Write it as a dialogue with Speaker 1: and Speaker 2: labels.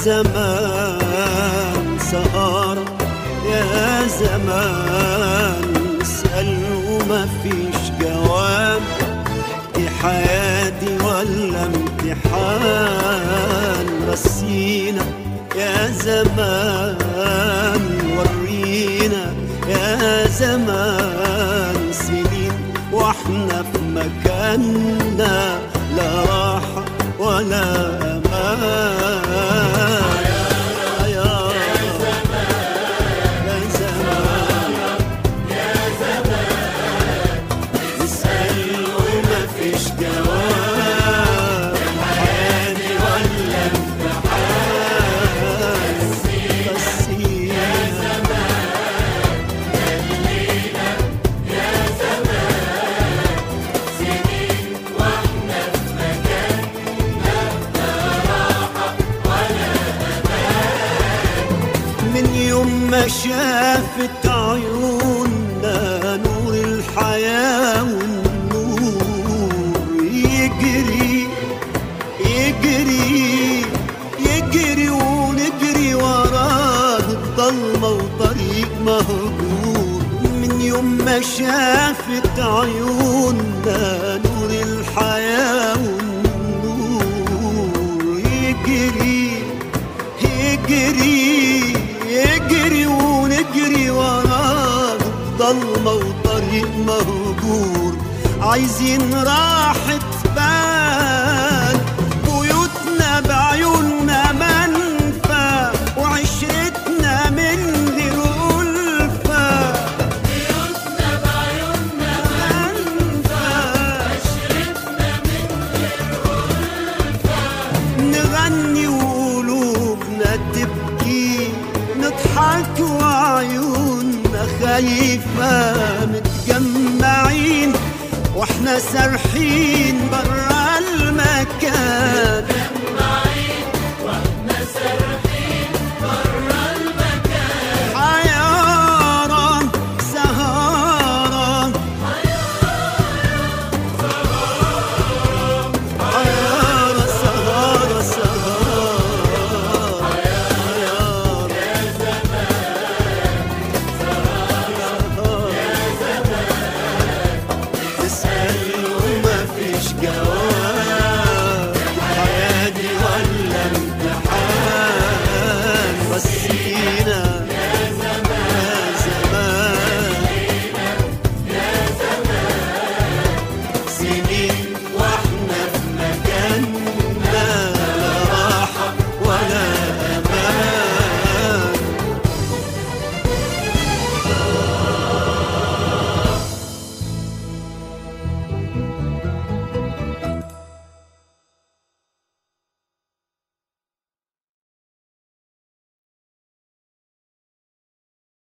Speaker 1: زمان سهارة يا زمان اسأل وما فيش جواب دي حياتي ولا امتحان رسينا يا زمان ورينا يا زمان سنين واحنا في مكاننا لا راحة ولا أمان يا زمان نسأل وما فيش جواب حياتي ولا امتحان رسينا من يوم ما شافت عيوننا نور الحياة والنور يجري يجري يجري ونجري وراه الضلمة وطريق مهجور من يوم ما شافت عيوننا نور الحياة والنور يجري يجري يجري ونجري وراه ضلمة وطريق مهجور عايزين راحة بال بيوتنا بعيوننا منفى وعشرتنا من غير ألفة بيوتنا بعيوننا نغني وقلوبنا تبكي نضحك وعيوننا خايفة متجمعين واحنا سارحين برا المكان